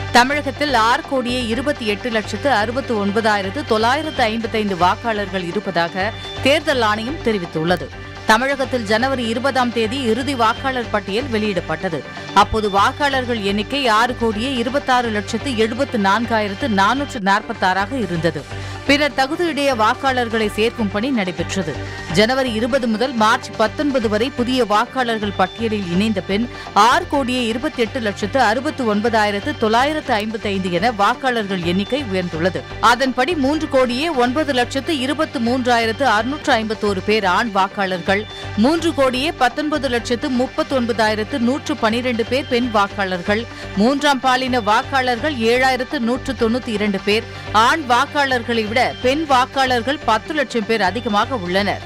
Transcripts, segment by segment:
தமிழகத்தில் ஆறு கோடியே இருபத்தி எட்டு லட்சத்து அறுபத்து ஒன்பதாயிரத்து தொள்ளாயிரத்து ஐம்பத்தைந்து வாக்காளர்கள் இருப்பதாக தேர்தல் ஆணையம் தெரிவித்துள்ளது தமிழகத்தில் ஜனவரி இருபதாம் தேதி இறுதி வாக்காளர் பட்டியல் வெளியிடப்பட்டது அப்போது வாக்காளர்கள் எண்ணிக்கை ஆறு கோடியே இருபத்தாறு லட்சத்து எழுபத்து நான்காயிரத்து நானூற்று நாற்பத்தாறாக இருந்தது பின்னர் தகுதியுடைய வாக்காளர்களை சேர்க்கும் பணி நடைபெற்றது ஜனவரி இருபது முதல் மார்ச் பத்தொன்பது வரை புதிய வாக்காளர்கள் பட்டியலில் இணைந்த பின் ஆறு கோடியே இருபத்தி எட்டு லட்சத்து அறுபத்து ஒன்பதாயிரத்து தொள்ளாயிரத்து ஐம்பத்தி ஐந்து என வாக்காளர்கள் எண்ணிக்கை உயர்ந்துள்ளது அதன்படி மூன்று கோடியே ஒன்பது லட்சத்து இருபத்து மூன்றாயிரத்து அறுநூற்று ஐம்பத்தோரு பேர் ஆண் வாக்காளர்கள் மூன்று கோடியே பத்தொன்பது லட்சத்து முப்பத்தி ஒன்பதாயிரத்து நூற்று பனிரெண்டு பேர் பெண் வாக்காளர்கள் மூன்றாம் பாலின வாக்காளர்கள் ஏழாயிரத்து நூற்று தொண்ணூத்தி இரண்டு பேர் ஆண் வாக்காளர்களை விட பெண் வாக்காளர்கள் பத்து லட்சம் பேர் அதிகமாக உள்ளனர்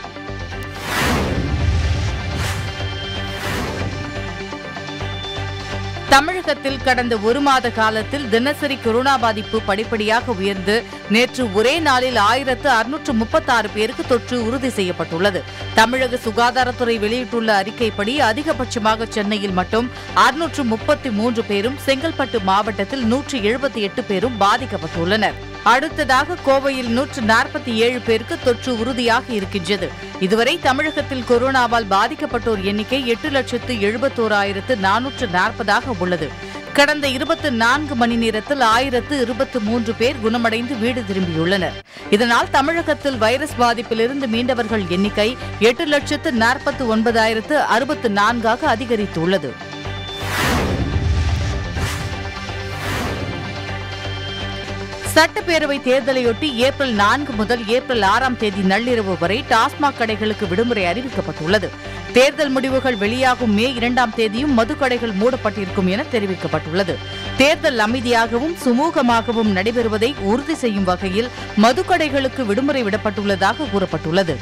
தமிழகத்தில் கடந்த ஒரு மாத காலத்தில் தினசரி கொரோனா பாதிப்பு படிப்படியாக உயர்ந்து நேற்று ஒரே நாளில் ஆயிரத்து அறுநூற்று முப்பத்தாறு பேருக்கு தொற்று உறுதி செய்யப்பட்டுள்ளது தமிழக சுகாதாரத்துறை வெளியிட்டுள்ள அறிக்கைப்படி அதிகபட்சமாக சென்னையில் மட்டும் அறுநூற்று முப்பத்தி மூன்று பேரும் செங்கல்பட்டு மாவட்டத்தில் நூற்று எழுபத்தி எட்டு பேரும் பாதிக்கப்பட்டுள்ளனர் அடுத்ததாக கோவையில் நூற்று நாற்பத்தி ஏழு பேருக்கு தொற்று உறுதியாக இருக்கின்றது இதுவரை தமிழகத்தில் கொரோனாவால் பாதிக்கப்பட்டோர் எண்ணிக்கை எட்டு லட்சத்து எழுபத்தோராயிரத்து நானூற்று நாற்பதாக உள்ளது கடந்த இருபத்தி நான்கு மணி நேரத்தில் ஆயிரத்து இருபத்து மூன்று பேர் குணமடைந்து வீடு திரும்பியுள்ளனர் இதனால் தமிழகத்தில் வைரஸ் பாதிப்பிலிருந்து மீண்டவர்கள் எண்ணிக்கை எட்டு லட்சத்து நாற்பத்து ஒன்பதாயிரத்து அறுபத்து நான்காக அதிகரித்துள்ளது சட்டப்பேரவை தேர்தலையொட்டி ஏப்ரல் நான்கு முதல் ஏப்ரல் ஆறாம் தேதி நள்ளிரவு வரை டாஸ்மாக் கடைகளுக்கு விடுமுறை அறிவிக்கப்பட்டுள்ளது தேர்தல் முடிவுகள் வெளியாகும் மே இரண்டாம் தேதியும் மதுக்கடைகள் மூடப்பட்டிருக்கும் என தெரிவிக்கப்பட்டுள்ளது தேர்தல் அமைதியாகவும் சுமூகமாகவும் நடைபெறுவதை உறுதி செய்யும் வகையில் மதுக்கடைகளுக்கு விடுமுறை விடப்பட்டுள்ளதாக கூறப்பட்டுள்ளது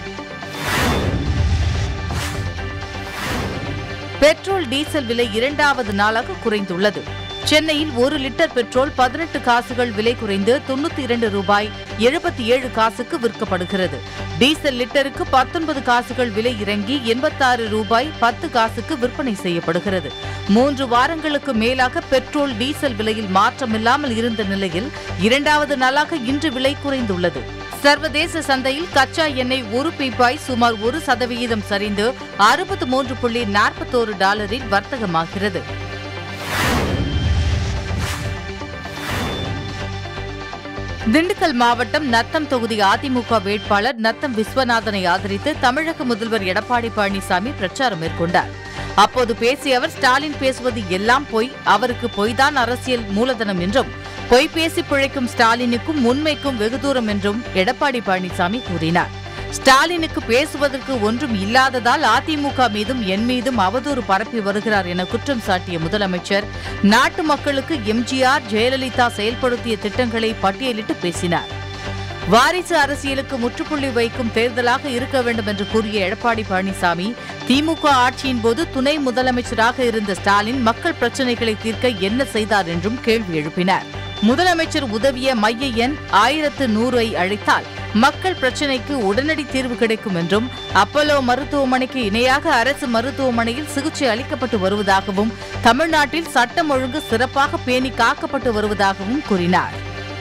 பெட்ரோல் டீசல் விலை இரண்டாவது நாளாக குறைந்துள்ளது சென்னையில் ஒரு லிட்டர் பெட்ரோல் பதினெட்டு காசுகள் விலை குறைந்து தொண்ணூத்தி இரண்டு ரூபாய் எழுபத்தி ஏழு காசுக்கு விற்கப்படுகிறது டீசல் லிட்டருக்கு பத்தொன்பது காசுகள் விலை இறங்கி எண்பத்தாறு ரூபாய் பத்து காசுக்கு விற்பனை செய்யப்படுகிறது மூன்று வாரங்களுக்கு மேலாக பெட்ரோல் டீசல் விலையில் மாற்றமில்லாமல் இருந்த நிலையில் இரண்டாவது நாளாக இன்று விலை குறைந்துள்ளது சர்வதேச சந்தையில் கச்சா எண்ணெய் ஒரு பீப்பாய் சுமார் ஒரு சதவிகிதம் சரிந்து அறுபத்து மூன்று புள்ளி நாற்பத்தோரு டாலரில் வர்த்தகமாகிறது திண்டுக்கல் மாவட்டம் நத்தம் தொகுதி அதிமுக வேட்பாளர் நத்தம் விஸ்வநாதனை ஆதரித்து தமிழக முதல்வர் எடப்பாடி பழனிசாமி பிரச்சாரம் மேற்கொண்டார் அப்போது பேசிய அவர் ஸ்டாலின் பேசுவது எல்லாம் பொய் அவருக்கு பொய்தான் அரசியல் மூலதனம் என்றும் பொய் பேசி பிழைக்கும் ஸ்டாலினுக்கும் உண்மைக்கும் வெகு தூரம் என்றும் எடப்பாடி பழனிசாமி கூறினார் ஸ்டாலினுக்கு பேசுவதற்கு ஒன்றும் இல்லாததால் அதிமுக மீதும் என் மீதும் அவதூறு பரப்பி வருகிறார் என குற்றம் சாட்டிய முதலமைச்சர் நாட்டு மக்களுக்கு எம்ஜிஆர் ஜெயலலிதா செயல்படுத்திய திட்டங்களை பட்டியலிட்டு பேசினார் வாரிசு அரசியலுக்கு முற்றுப்புள்ளி வைக்கும் தேர்தலாக இருக்க வேண்டும் என்று கூறிய எடப்பாடி பழனிசாமி திமுக ஆட்சியின் போது துணை முதலமைச்சராக இருந்த ஸ்டாலின் மக்கள் பிரச்சினைகளை தீர்க்க என்ன செய்தார் என்றும் கேள்வி எழுப்பினார் முதலமைச்சர் உதவிய மைய எண் ஆயிரத்து நூறை அழைத்தால் மக்கள் பிரச்சினைக்கு உடனடி தீர்வு கிடைக்கும் என்றும் அப்போலோ மருத்துவமனைக்கு இணையாக அரசு மருத்துவமனையில் சிகிச்சை அளிக்கப்பட்டு வருவதாகவும் தமிழ்நாட்டில் சட்டம் ஒழுங்கு சிறப்பாக பேணி காக்கப்பட்டு வருவதாகவும் கூறினார்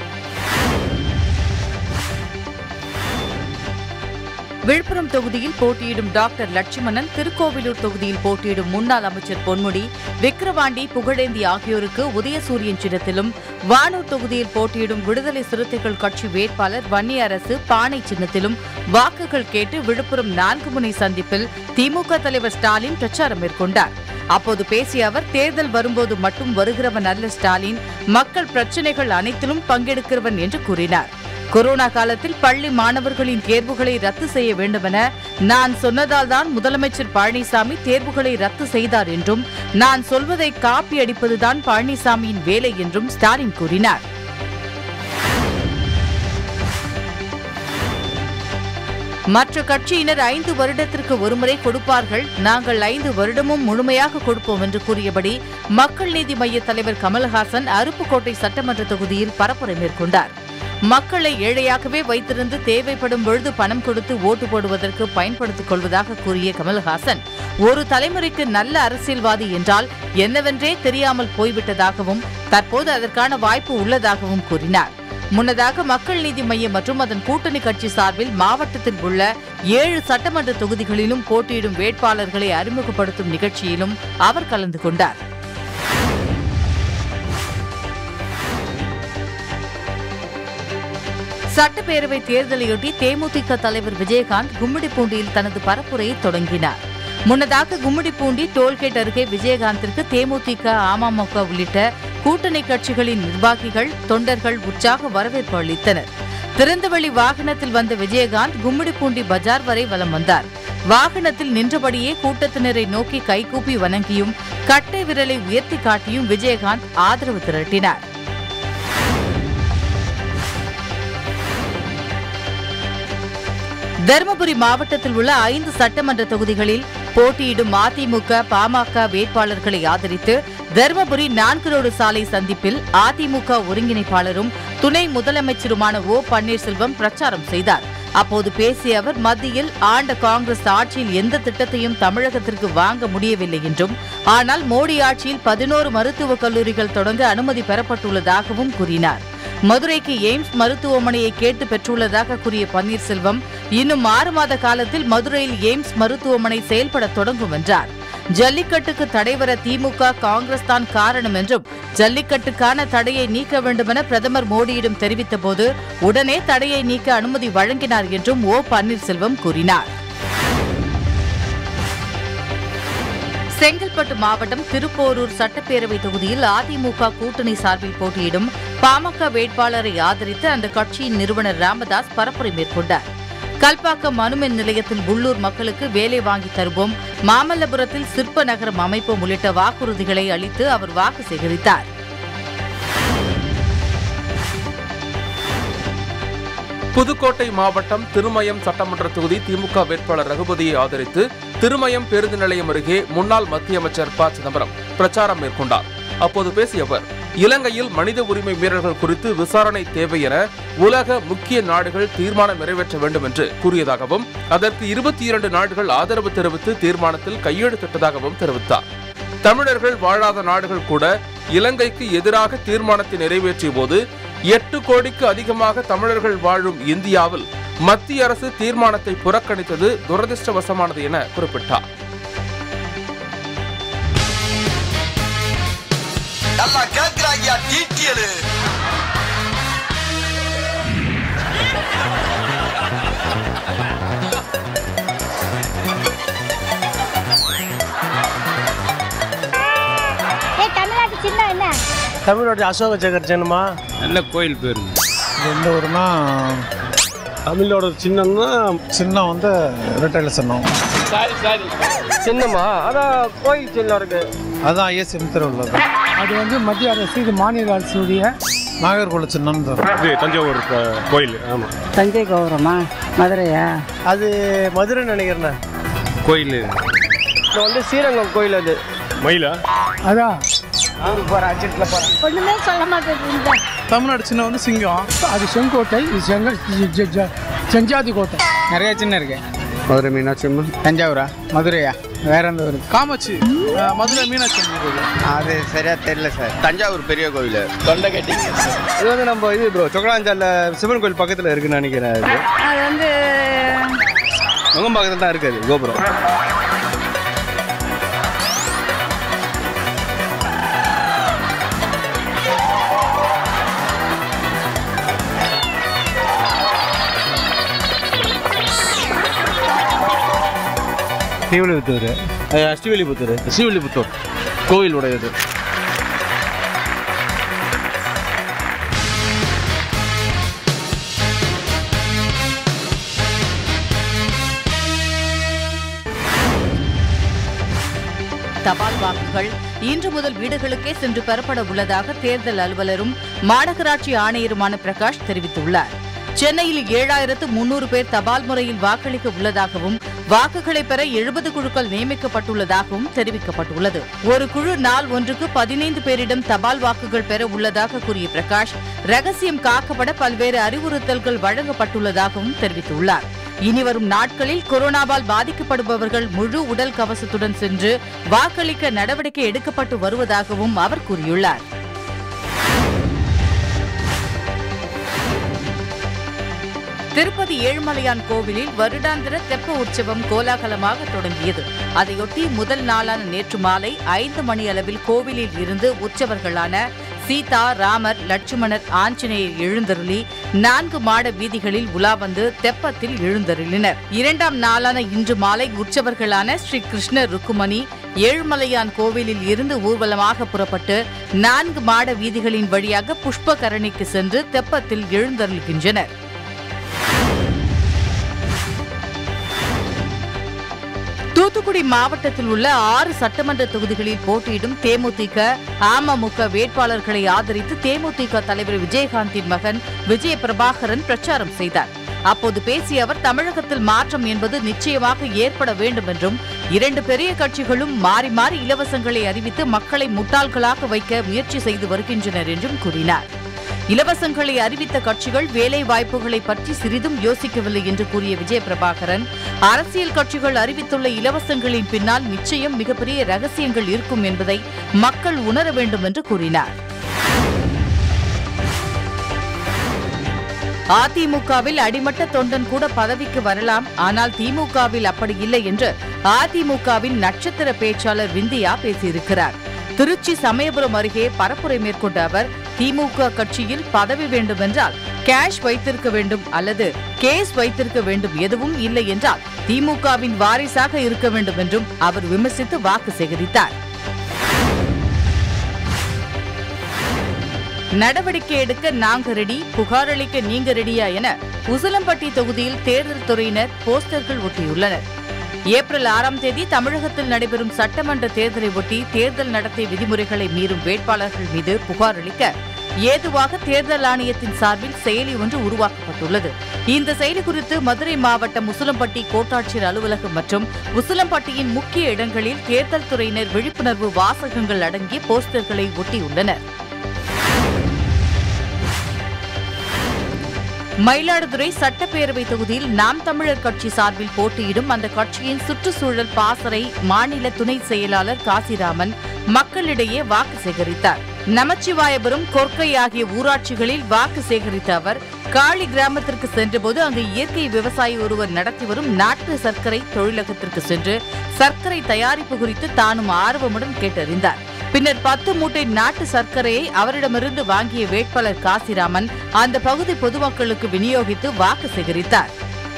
விழுப்புரம் தொகுதியில் போட்டியிடும் டாக்டர் லட்சுமணன் திருக்கோவிலூர் தொகுதியில் போட்டியிடும் முன்னாள் அமைச்சர் பொன்முடி விக்கிரவாண்டி புகழேந்தி ஆகியோருக்கு உதயசூரியன் சின்னத்திலும் வானூர் தொகுதியில் போட்டியிடும் விடுதலை சிறுத்தைகள் கட்சி வேட்பாளர் வன்னி அரசு பானை சின்னத்திலும் வாக்குகள் கேட்டு விழுப்புரம் நான்கு முனை சந்திப்பில் திமுக தலைவர் ஸ்டாலின் பிரச்சாரம் மேற்கொண்டார் அப்போது பேசிய அவர் தேர்தல் வரும்போது மட்டும் வருகிறவன் அல்ல ஸ்டாலின் மக்கள் பிரச்சினைகள் அனைத்திலும் பங்கெடுக்கிறவன் என்று கூறினார் கொரோனா காலத்தில் பள்ளி மாணவர்களின் தேர்வுகளை ரத்து செய்ய வேண்டுமென நான் சொன்னதால் தான் முதலமைச்சர் பழனிசாமி தேர்வுகளை ரத்து செய்தார் என்றும் நான் சொல்வதை காப்பி அடிப்பதுதான் பழனிசாமியின் வேலை என்றும் ஸ்டாலின் கூறினார் மற்ற கட்சியினர் ஐந்து வருடத்திற்கு ஒருமுறை கொடுப்பார்கள் நாங்கள் ஐந்து வருடமும் முழுமையாக கொடுப்போம் என்று கூறியபடி மக்கள் நீதி மய்ய தலைவர் கமல்ஹாசன் அருப்புக்கோட்டை சட்டமன்ற தொகுதியில் பரப்புரை மேற்கொண்டார் மக்களை ஏழையாகவே வைத்திருந்து தேவைப்படும் பொழுது பணம் கொடுத்து ஓட்டு போடுவதற்கு பயன்படுத்திக் கொள்வதாக கூறிய கமல்ஹாசன் ஒரு தலைமுறைக்கு நல்ல அரசியல்வாதி என்றால் என்னவென்றே தெரியாமல் போய்விட்டதாகவும் தற்போது அதற்கான வாய்ப்பு உள்ளதாகவும் கூறினார் முன்னதாக மக்கள் நீதி மையம் மற்றும் அதன் கூட்டணி கட்சி சார்பில் மாவட்டத்தில் உள்ள ஏழு சட்டமன்ற தொகுதிகளிலும் போட்டியிடும் வேட்பாளர்களை அறிமுகப்படுத்தும் நிகழ்ச்சியிலும் அவர் கலந்து கொண்டார் சட்டப்பேரவை தேர்தலையொட்டி தேமுதிக தலைவர் விஜயகாந்த் கும்மிடிப்பூண்டியில் தனது பரப்புரையை தொடங்கினார் முன்னதாக கும்மிடிப்பூண்டி டோல்கேட் அருகே விஜயகாந்திற்கு தேமுதிக அமமுக உள்ளிட்ட கூட்டணி கட்சிகளின் நிர்வாகிகள் தொண்டர்கள் உற்சாக வரவேற்பு அளித்தனர் திறந்தவெளி வாகனத்தில் வந்த விஜயகாந்த் கும்மிடிப்பூண்டி பஜார் வரை வலம் வந்தார் வாகனத்தில் நின்றபடியே கூட்டத்தினரை நோக்கி கைகூப்பி வணங்கியும் கட்டை விரலை உயர்த்தி காட்டியும் விஜயகாந்த் ஆதரவு திரட்டினார் தருமபுரி மாவட்டத்தில் உள்ள ஐந்து சட்டமன்ற தொகுதிகளில் போட்டியிடும் அதிமுக பாமக வேட்பாளர்களை ஆதரித்து தருமபுரி நான்கு ரோடு சாலை சந்திப்பில் அதிமுக ஒருங்கிணைப்பாளரும் துணை முதலமைச்சருமான ஓ பன்னீர்செல்வம் பிரச்சாரம் செய்தார் அப்போது பேசிய அவர் மத்தியில் ஆண்ட காங்கிரஸ் ஆட்சியில் எந்த திட்டத்தையும் தமிழகத்திற்கு வாங்க முடியவில்லை என்றும் ஆனால் மோடி ஆட்சியில் பதினோரு மருத்துவக் கல்லூரிகள் தொடங்க அனுமதி பெறப்பட்டுள்ளதாகவும் கூறினார் மதுரைக்கு எய்ம்ஸ் மருத்துவமனையை கேட்டு பெற்றுள்ளதாக கூறிய பன்னீர்செல்வம் இன்னும் ஆறு மாத காலத்தில் மதுரையில் எய்ம்ஸ் மருத்துவமனை செயல்பட தொடங்கும் என்றார் ஜல்லிக்கட்டுக்கு தடை வர திமுக காங்கிரஸ் தான் காரணம் என்றும் ஜல்லிக்கட்டுக்கான தடையை நீக்க வேண்டுமென பிரதமர் மோடியிடம் தெரிவித்தபோது உடனே தடையை நீக்க அனுமதி வழங்கினார் என்றும் ஓ பன்னீர்செல்வம் கூறினார் செங்கல்பட்டு மாவட்டம் திருப்போரூர் சட்டப்பேரவை தொகுதியில் அதிமுக கூட்டணி சார்பில் போட்டியிடும் பாமக வேட்பாளரை ஆதரித்து அந்த கட்சியின் நிறுவனர் ராமதாஸ் பரப்புரை மேற்கொண்டார் கல்பாக்கம் அணுமின் நிலையத்தில் உள்ளூர் மக்களுக்கு வேலை வாங்கி தருவோம் மாமல்லபுரத்தில் சிற்ப நகரம் அமைப்போம் உள்ளிட்ட வாக்குறுதிகளை அளித்து அவர் வாக்கு சேகரித்தார் புதுக்கோட்டை மாவட்டம் திருமயம் சட்டமன்ற தொகுதி திமுக வேட்பாளர் ரகுபதியை ஆதரித்து திருமயம் பேருந்து நிலையம் அருகே முன்னாள் மத்திய அமைச்சர் ப சிதம்பரம் பிரச்சாரம் மேற்கொண்டார் அப்போது பேசிய அவர் இலங்கையில் மனித உரிமை மீறல்கள் குறித்து விசாரணை தேவை என உலக முக்கிய நாடுகள் தீர்மானம் நிறைவேற்ற வேண்டும் என்று கூறியதாகவும் அதற்கு இருபத்தி இரண்டு நாடுகள் ஆதரவு தெரிவித்து தீர்மானத்தில் கையெழுத்திட்டதாகவும் தெரிவித்தார் தமிழர்கள் வாழாத நாடுகள் கூட இலங்கைக்கு எதிராக தீர்மானத்தை நிறைவேற்றிய போது எட்டு கோடிக்கு அதிகமாக தமிழர்கள் வாழும் இந்தியாவில் மத்திய அரசு தீர்மானத்தை புறக்கணித்தது துரதிருஷ்டவசமானது என குறிப்பிட்டார் நல்லா கேக்குறாங்கயா டீட்டியலு ஏய் தமிழ்நாட்டு சின்ன என்ன தமிழோட அசோக சக்கர சின்னமா நல்ல கோயில் பேர் எந்த ஊருனா தமிழோட சின்னம்னா சின்னம் வந்து ரிட்டைல் சின்னம் சின்னமா அதான் கோயில் சின்னம் இருக்கு அதுதான் ஐஎஸ்எம் திருவள்ளது அது வந்து மத்திய அரசு இது மாநில அரசுடைய நாகர்கோல சின்னம் தரும் இது தஞ்சாவூர் க- கோயில் ஆமாம் தஞ்சை கௌரவமா மதுரையா அது மதுரை நினைக்கிறேன் கோயில் இப்போ வந்து ஸ்ரீரங்கம் கோயில் அது மயிலா அதான் ஒண்ணுமே சொல்ல மாட்டேங்குது தமிழ்நாடு சின்னம் வந்து சிங்கம் அது செங்கோட்டை இது செங்கல் ஜ- ஜ- ஜ- செஞ்சாதி கோட்டை நிறைய சின்னம் இருக்கு மதுரை மீனாட்சி அம்மன் தஞ்சாவூரா மதுரையா வேற எந்த ஊர் காமாட்சி அஹ், மதுரை மீனாட்சி அம்மன் கோயில் அது சரியா தெரியல சார் தஞ்சாவூர் பெரிய கோவில் இது வந்து நம்ம இது ப்ரோ சொக்கலாஞ்சால சிவன் கோயில் பக்கத்தில் இருக்குன்னு நினைக்கிறேன் அது அது வந்து நுங்கம் பக்கத்தில் தான் இருக்குது கோபுரம் ஸ்ரீவில்லிபுத்தூர் ஸ்ரீவில்லிபுத்தூர் ஸ்ரீவில்லிபுத்தூர் கோவிலுடையது தபால் வாக்குகள் இன்று முதல் வீடுகளுக்கே சென்று பெறப்பட உள்ளதாக தேர்தல் அலுவலரும் மாநகராட்சி ஆணையருமான பிரகாஷ் தெரிவித்துள்ளார் சென்னையில் ஏழாயிரத்து முன்னூறு பேர் தபால் முறையில் வாக்களிக்க உள்ளதாகவும் வாக்குகளை பெற எழுபது குழுக்கள் நியமிக்கப்பட்டுள்ளதாகவும் தெரிவிக்கப்பட்டுள்ளது ஒரு குழு நாள் ஒன்றுக்கு பதினைந்து பேரிடம் தபால் வாக்குகள் பெற உள்ளதாக கூறிய பிரகாஷ் ரகசியம் காக்கப்பட பல்வேறு அறிவுறுத்தல்கள் வழங்கப்பட்டுள்ளதாகவும் தெரிவித்துள்ளார் இனி வரும் நாட்களில் கொரோனாவால் பாதிக்கப்படுபவர்கள் முழு உடல் கவசத்துடன் சென்று வாக்களிக்க நடவடிக்கை எடுக்கப்பட்டு வருவதாகவும் அவர் கூறியுள்ளார் திருப்பதி ஏழுமலையான் கோவிலில் வருடாந்திர தெப்ப உற்சவம் கோலாகலமாக தொடங்கியது அதையொட்டி முதல் நாளான நேற்று மாலை ஐந்து மணி அளவில் கோவிலில் இருந்து உற்சவர்களான சீதா ராமர் லட்சுமணர் ஆஞ்சநேயர் எழுந்தருளி நான்கு மாட வீதிகளில் உலா வந்து தெப்பத்தில் எழுந்தருளினர் இரண்டாம் நாளான இன்று மாலை உற்சவர்களான ஸ்ரீ கிருஷ்ணர் ருக்குமணி ஏழுமலையான் கோவிலில் இருந்து ஊர்வலமாக புறப்பட்டு நான்கு மாட வீதிகளின் வழியாக புஷ்பகரணிக்கு சென்று தெப்பத்தில் எழுந்தருள்கின்றனர் தூத்துக்குடி மாவட்டத்தில் உள்ள ஆறு சட்டமன்ற தொகுதிகளில் போட்டியிடும் தேமுதிக அமமுக வேட்பாளர்களை ஆதரித்து தேமுதிக தலைவர் விஜயகாந்தின் மகன் விஜய பிரபாகரன் பிரச்சாரம் செய்தார் அப்போது பேசிய அவர் தமிழகத்தில் மாற்றம் என்பது நிச்சயமாக ஏற்பட வேண்டும் என்றும் இரண்டு பெரிய கட்சிகளும் மாறி மாறி இலவசங்களை அறிவித்து மக்களை முட்டாள்களாக வைக்க முயற்சி செய்து வருகின்றனர் என்றும் கூறினார் இலவசங்களை அறிவித்த கட்சிகள் வேலை வாய்ப்புகளை பற்றி சிறிதும் யோசிக்கவில்லை என்று கூறிய விஜய பிரபாகரன் அரசியல் கட்சிகள் அறிவித்துள்ள இலவசங்களின் பின்னால் நிச்சயம் மிகப்பெரிய ரகசியங்கள் இருக்கும் என்பதை மக்கள் உணர வேண்டும் என்று கூறினார் அதிமுகவில் அடிமட்ட தொண்டன் கூட பதவிக்கு வரலாம் ஆனால் திமுகவில் அப்படி இல்லை என்று அதிமுகவின் நட்சத்திர பேச்சாளர் விந்தியா பேசியிருக்கிறார் திருச்சி சமயபுரம் அருகே பரப்புரை மேற்கொண்ட அவர் திமுக கட்சியில் பதவி வேண்டுமென்றால் கேஷ் வைத்திருக்க வேண்டும் அல்லது கேஸ் வைத்திருக்க வேண்டும் எதுவும் இல்லை என்றால் திமுகவின் வாரிசாக இருக்க வேண்டும் என்றும் அவர் விமர்சித்து வாக்கு சேகரித்தார் நடவடிக்கை எடுக்க நாங்க ரெடி புகார் அளிக்க நீங்க ரெடியா என உசிலம்பட்டி தொகுதியில் தேர்தல் துறையினர் போஸ்டர்கள் ஒட்டியுள்ளனர் ஏப்ரல் ஆறாம் தேதி தமிழகத்தில் நடைபெறும் சட்டமன்ற தேர்தலை ஒட்டி தேர்தல் நடத்தை விதிமுறைகளை மீறும் வேட்பாளர்கள் மீது புகார் அளிக்க ஏதுவாக தேர்தல் ஆணையத்தின் சார்பில் செயலி ஒன்று உருவாக்கப்பட்டுள்ளது இந்த செயலி குறித்து மதுரை மாவட்டம் உசிலம்பட்டி கோட்டாட்சியர் அலுவலகம் மற்றும் உசிலம்பட்டியின் முக்கிய இடங்களில் தேர்தல் துறையினர் விழிப்புணர்வு வாசகங்கள் அடங்கிய போஸ்டர்களை ஒட்டியுள்ளனர் மயிலாடுதுறை சட்டப்பேரவை தொகுதியில் நாம் தமிழர் கட்சி சார்பில் போட்டியிடும் அந்த கட்சியின் சுற்றுச்சூழல் பாசறை மாநில துணை செயலாளர் காசிராமன் மக்களிடையே வாக்கு சேகரித்தார் நமச்சிவாயபுரம் கொர்க்கை ஆகிய ஊராட்சிகளில் வாக்கு சேகரித்த அவர் காளி கிராமத்திற்கு சென்றபோது அங்கு இயற்கை விவசாயி ஒருவர் நடத்தி வரும் நாட்டு சர்க்கரை தொழிலகத்திற்கு சென்று சர்க்கரை தயாரிப்பு குறித்து தானும் ஆர்வமுடன் கேட்டறிந்தார் பின்னர் பத்து மூட்டை நாட்டு சர்க்கரையை அவரிடமிருந்து வாங்கிய வேட்பாளர் காசிராமன் அந்த பகுதி பொதுமக்களுக்கு விநியோகித்து வாக்கு சேகரித்தார்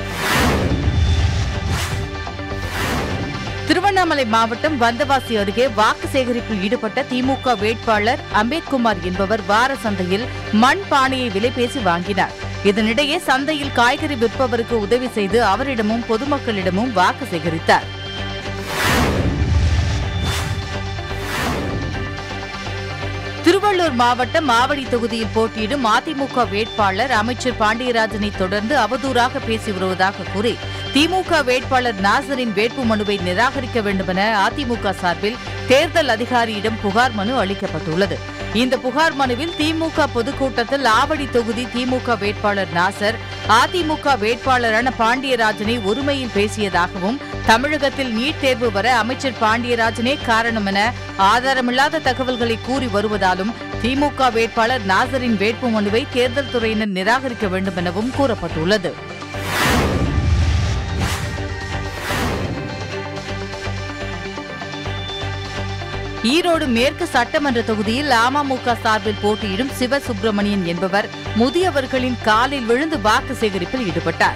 திருவண்ணாமலை மாவட்டம் வந்தவாசி அருகே வாக்கு சேகரிப்பில் ஈடுபட்ட திமுக வேட்பாளர் அம்பேத்குமார் என்பவர் வார சந்தையில் மண் பானையை விலை பேசி வாங்கினார் இதனிடையே சந்தையில் காய்கறி விற்பவருக்கு உதவி செய்து அவரிடமும் பொதுமக்களிடமும் வாக்கு சேகரித்தார் திருவள்ளூர் மாவட்டம் ஆவடி தொகுதியில் போட்டியிடும் அதிமுக வேட்பாளர் அமைச்சர் பாண்டியராஜனை தொடர்ந்து அவதூறாக பேசி வருவதாக கூறி திமுக வேட்பாளர் நாசரின் வேட்புமனுவை நிராகரிக்க வேண்டுமென அதிமுக சார்பில் தேர்தல் அதிகாரியிடம் புகார் மனு அளிக்கப்பட்டுள்ளது இந்த புகார் மனுவில் திமுக பொதுக்கூட்டத்தில் ஆவடி தொகுதி திமுக வேட்பாளர் நாசர் அதிமுக வேட்பாளரான பாண்டியராஜனை ஒருமையில் பேசியதாகவும் தமிழகத்தில் நீட் தேர்வு வர அமைச்சர் பாண்டியராஜனே காரணம் என ஆதாரமில்லாத தகவல்களை கூறி வருவதாலும் திமுக வேட்பாளர் நாசரின் வேட்புமனுவை தேர்தல் துறையினர் நிராகரிக்க வேண்டும் எனவும் கூறப்பட்டுள்ளது ஈரோடு மேற்கு சட்டமன்ற தொகுதியில் அமமுக சார்பில் போட்டியிடும் சிவசுப்பிரமணியன் என்பவர் முதியவர்களின் காலில் விழுந்து வாக்கு சேகரிப்பில் ஈடுபட்டார்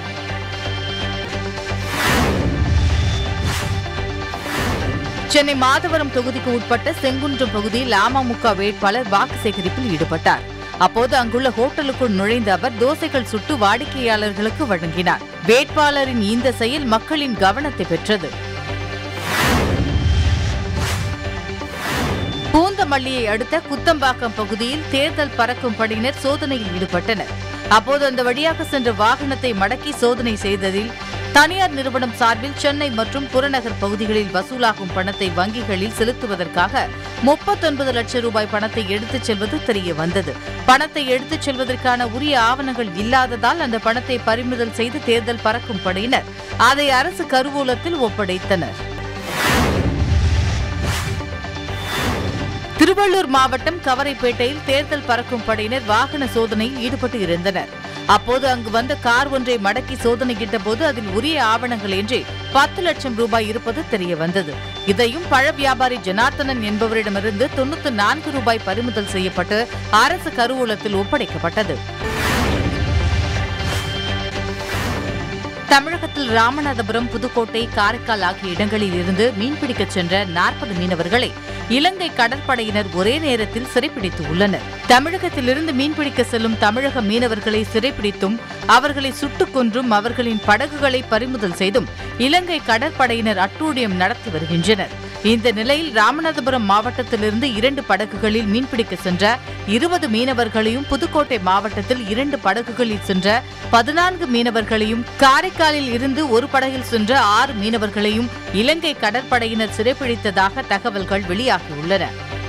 சென்னை மாதவரம் தொகுதிக்கு உட்பட்ட செங்குன்றம் பகுதியில் அமமுக வேட்பாளர் வாக்கு சேகரிப்பில் ஈடுபட்டார் அப்போது அங்குள்ள ஹோட்டலுக்குள் நுழைந்த அவர் தோசைகள் சுட்டு வாடிக்கையாளர்களுக்கு வழங்கினார் வேட்பாளரின் இந்த செயல் மக்களின் கவனத்தை பெற்றது பூந்தமல்லியை அடுத்த குத்தம்பாக்கம் பகுதியில் தேர்தல் பறக்கும் படையினர் சோதனையில் ஈடுபட்டனர் அப்போது அந்த வழியாக சென்ற வாகனத்தை மடக்கி சோதனை செய்ததில் தனியார் நிறுவனம் சார்பில் சென்னை மற்றும் புறநகர் பகுதிகளில் வசூலாகும் பணத்தை வங்கிகளில் செலுத்துவதற்காக முப்பத்தொன்பது லட்சம் ரூபாய் பணத்தை எடுத்துச் செல்வது தெரிய வந்தது பணத்தை எடுத்துச் செல்வதற்கான உரிய ஆவணங்கள் இல்லாததால் அந்த பணத்தை பறிமுதல் செய்து தேர்தல் பறக்கும் படையினர் அதை அரசு கருவூலத்தில் ஒப்படைத்தனர் திருவள்ளூர் மாவட்டம் கவரைப்பேட்டையில் தேர்தல் பறக்கும் படையினர் வாகன சோதனையில் ஈடுபட்டு இருந்தனர் அப்போது அங்கு வந்த கார் ஒன்றை மடக்கி சோதனையிட்ட போது அதில் உரிய ஆவணங்கள் இன்றி பத்து லட்சம் ரூபாய் இருப்பது தெரிய வந்தது இதையும் பழ வியாபாரி ஜனார்த்தனன் என்பவரிடமிருந்து தொண்ணூத்தி நான்கு ரூபாய் பறிமுதல் செய்யப்பட்டு அரசு கருவூலத்தில் ஒப்படைக்கப்பட்டது தமிழகத்தில் ராமநாதபுரம் புதுக்கோட்டை காரைக்கால் ஆகிய இடங்களில் இருந்து மீன்பிடிக்கச் சென்ற நாற்பது மீனவர்களை இலங்கை கடற்படையினர் ஒரே நேரத்தில் சிறைப்பிடித்து உள்ளனர் தமிழகத்திலிருந்து மீன்பிடிக்க செல்லும் தமிழக மீனவர்களை சிறைப்பிடித்தும் அவர்களை சுட்டுக் கொன்றும் அவர்களின் படகுகளை பறிமுதல் செய்தும் இலங்கை கடற்படையினர் அட்டூழியம் நடத்தி வருகின்றனர் இந்த நிலையில் ராமநாதபுரம் மாவட்டத்திலிருந்து இரண்டு படகுகளில் மீன்பிடிக்க சென்ற இருபது மீனவர்களையும் புதுக்கோட்டை மாவட்டத்தில் இரண்டு படகுகளில் சென்ற பதினான்கு மீனவர்களையும் காரைக்காலில் இருந்து ஒரு படகில் சென்ற ஆறு மீனவர்களையும் இலங்கை கடற்படையினர் சிறைப்பிடித்ததாக தகவல்கள் வெளியாகியுள்ளன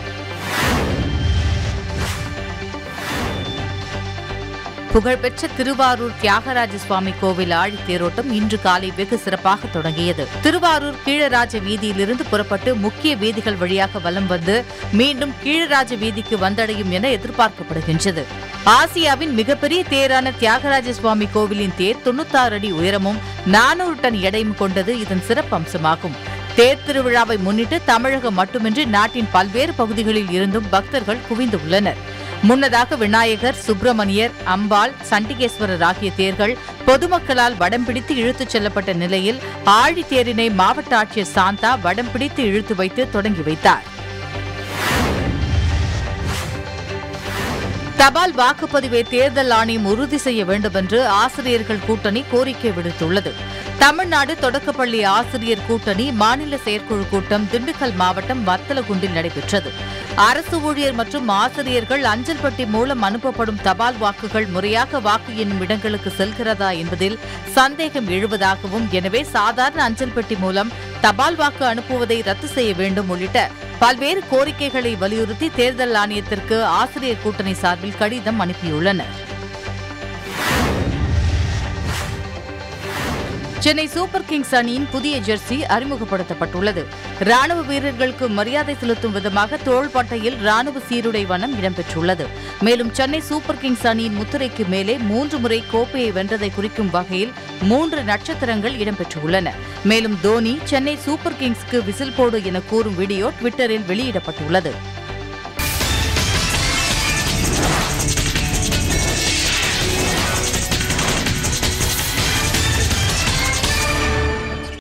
புகழ்பெற்ற திருவாரூர் தியாகராஜ சுவாமி கோவில் ஆழித்தேரோட்டம் இன்று காலை வெகு சிறப்பாக தொடங்கியது திருவாரூர் கீழராஜ வீதியிலிருந்து புறப்பட்டு முக்கிய வீதிகள் வழியாக வலம் வந்து மீண்டும் கீழராஜ வீதிக்கு வந்தடையும் என எதிர்பார்க்கப்படுகின்றது ஆசியாவின் மிகப்பெரிய தேரான தியாகராஜ சுவாமி கோவிலின் தேர் தொண்ணூத்தாறு அடி உயரமும் நானூறு டன் எடையும் கொண்டது இதன் சிறப்பம்சமாகும் தேர் திருவிழாவை முன்னிட்டு தமிழகம் மட்டுமின்றி நாட்டின் பல்வேறு பகுதிகளில் இருந்தும் பக்தர்கள் குவிந்துள்ளனர் முன்னதாக விநாயகர் சுப்பிரமணியர் அம்பாள் சண்டிகேஸ்வரர் ஆகிய தேர்கள் பொதுமக்களால் வடம் பிடித்து இழுத்துச் செல்லப்பட்ட நிலையில் ஆழி தேரினை மாவட்ட ஆட்சியர் சாந்தா வடம் பிடித்து இழுத்து வைத்து தொடங்கி வைத்தார் தபால் வாக்குப்பதிவை தேர்தல் ஆணையம் உறுதி செய்ய வேண்டும் என்று ஆசிரியர்கள் கூட்டணி கோரிக்கை விடுத்துள்ளது தமிழ்நாடு தொடக்கப்பள்ளி ஆசிரியர் கூட்டணி மாநில செயற்குழு கூட்டம் திண்டுக்கல் மாவட்டம் வத்தலகுண்டில் நடைபெற்றது அரசு ஊழியர் மற்றும் ஆசிரியர்கள் அஞ்சல் பெட்டி மூலம் அனுப்பப்படும் தபால் வாக்குகள் முறையாக வாக்கு எண்ணும் இடங்களுக்கு செல்கிறதா என்பதில் சந்தேகம் எழுவதாகவும் எனவே சாதாரண அஞ்சல் பெட்டி மூலம் தபால் வாக்கு அனுப்புவதை ரத்து செய்ய வேண்டும் உள்ளிட்ட பல்வேறு கோரிக்கைகளை வலியுறுத்தி தேர்தல் ஆணையத்திற்கு ஆசிரியர் கூட்டணி சார்பில் கடிதம் அனுப்பியுள்ளனர் சென்னை சூப்பர் கிங்ஸ் அணியின் புதிய ஜெர்சி அறிமுகப்படுத்தப்பட்டுள்ளது ராணுவ வீரர்களுக்கு மரியாதை செலுத்தும் விதமாக தோள்பட்டையில் ராணுவ சீருடை வண்ணம் இடம்பெற்றுள்ளது மேலும் சென்னை சூப்பர் கிங்ஸ் அணியின் முத்திரைக்கு மேலே மூன்று முறை கோப்பையை வென்றதை குறிக்கும் வகையில் மூன்று நட்சத்திரங்கள் இடம்பெற்றுள்ளன மேலும் தோனி சென்னை சூப்பர் கிங்ஸ்க்கு விசில் போடு என கூறும் வீடியோ ட்விட்டரில் வெளியிடப்பட்டுள்ளது